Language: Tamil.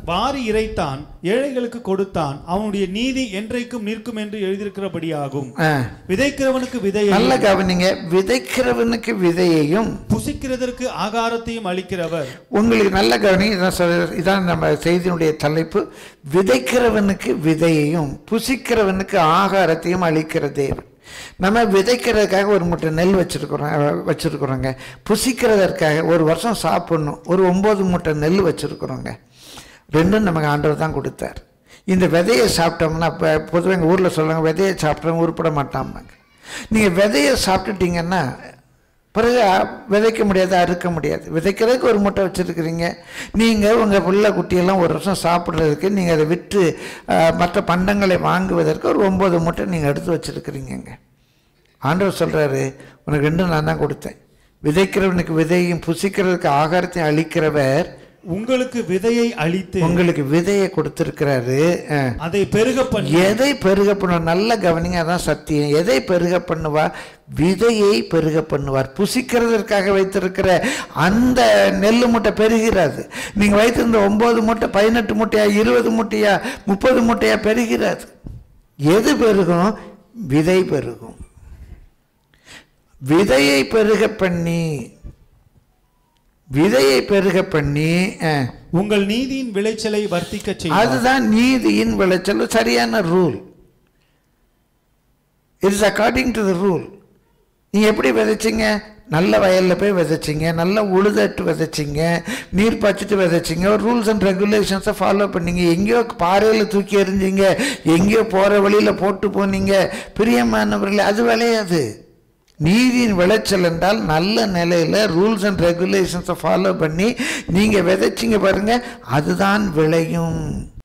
வாரி இறைத்தான் ஏழைகளுக்கு கொடுத்தான் அவனுடைய நீதி என்றைக்கும் நிற்கும் என்று எழுதியிருக்கிறபடியாகும் ஆ. விதைக்கிறவனுக்கு விதையை நல்ல கவனிங்க விதைக்கிறவனுக்கு விதையையும் புசிக்கிறதற்கு ஆகாரத்தையும் அளிக்கிறவர் உங்களுக்கு நல்ல கவனி இதான் சொல்ற இதான் நம்ம செய்தியினுடைய தலைப்பு விதைக்கிறவனுக்கு விதையையும் புசிக்கிறவனுக்கு ஆகாரத்தையும் அளிக்கிற தேவன் நம்ம விதைக்கிறதுக்காக ஒரு மூட்டை நெல் வச்சிருக்கிறோம் அஹ், வச்சிருக்கிறோங்க புசிக்கிறதற்காக ஒரு வருஷம் சாப்பிடணும் ஒரு ஒம்பது மூட்டை நெல் வச்சிருக்கிறோங்க ரெண்டும் நமக்கு ஆண்டவர் தான் கொடுத்தார் இந்த விதையை சாப்பிட்டோம்னா இப்போ பொதுவாக எங்கள் ஊரில் சொல்லுவாங்க விதையை சாப்பிட்டவங்க உருப்பட மாட்டாமாங்க நீங்கள் விதையை சாப்பிட்டுட்டீங்கன்னா பிறகு அ- விதைக்க முடியாது அறுக்க முடியாது விதைக்கிறதுக்கு ஒரு மூட்டை வச்சுருக்கிறீங்க நீங்கள் உங்கள் புள்ள குட்டியெல்லாம் ஒரு வருஷம் சாப்பிட்றதுக்கு நீங்கள் அதை விற்று அஹ், மற்ற பண்டங்களை வாங்குவதற்கு ஒரு ஒம்பது மூட்டை நீங்கள் எடுத்து வச்சுருக்கிறீங்கங்க ஆண்டவர் சொல்கிறாரு உனக்கு ரெண்டும் நான் தான் கொடுத்தேன் விதைக்கிறவனுக்கு விதையும் புசிக்கிறதுக்கு ஆகாரத்தையும் அளிக்கிறவர் உங்களுக்கு விதையை அளித்து உங்களுக்கு விதையை கொடுத்துருக்கிறாரு அஹ். அதை பெருக பண்ணி எதை பெருக பண்ணுவார் நல்ல கவனிங்க அதான் சத்தியம் எதை பெருக பண்ணுவார் விதையை பெருக பண்ணுவார் புசிக்கிறதற்காக வைத்திருக்கிற அந்த நெல் மூட்டை பெருகிறாது நீங்க வைத்திருந்த ஒன்பது மூட்டை பதினெட்டு மூட்டையா இருபது மூட்டையா முப்பது மூட்டையா பெருகிறாது எது பெருகும் விதை பெருகும் விதையை பெருக பண்ணி விதையை பெருக பண்ணி அஹ், உங்கள் நீதியின் விளைச்சலை வர்த்திக்க செய்யும் அதுதான் நீதியின் விளைச்சல் சரியான rule it's according to the rule நீங்கள் எப்படி விதைச்சிங்க நல்ல வயலில் போய் விதைச்சிங்க நல்ல உழுதட்டு விதைச்சிங்க நீர் பாய்ச்சிட்டு விதைச்சிங்க ஒரு ரூல்ஸ் அண்ட் ரெகுலேஷன்ஸை ஃபாலோ பண்ணீங்க எங்கேயோ பாறையில் தூக்கி எறிஞ்சிங்க எங்கேயோ போகிற வழியில் போட்டு போனீங்க பிரியமானவர்களே அது விளையாது நீதியின் விளைச்சல் என்றால் நல்ல நிலையில் ரூல்ஸ் அண்ட் ரெகுலேஷன்ஸை ஃபாலோ பண்ணி நீங்கள் விதைச்சிங்க பாருங்க அதுதான் விளையும்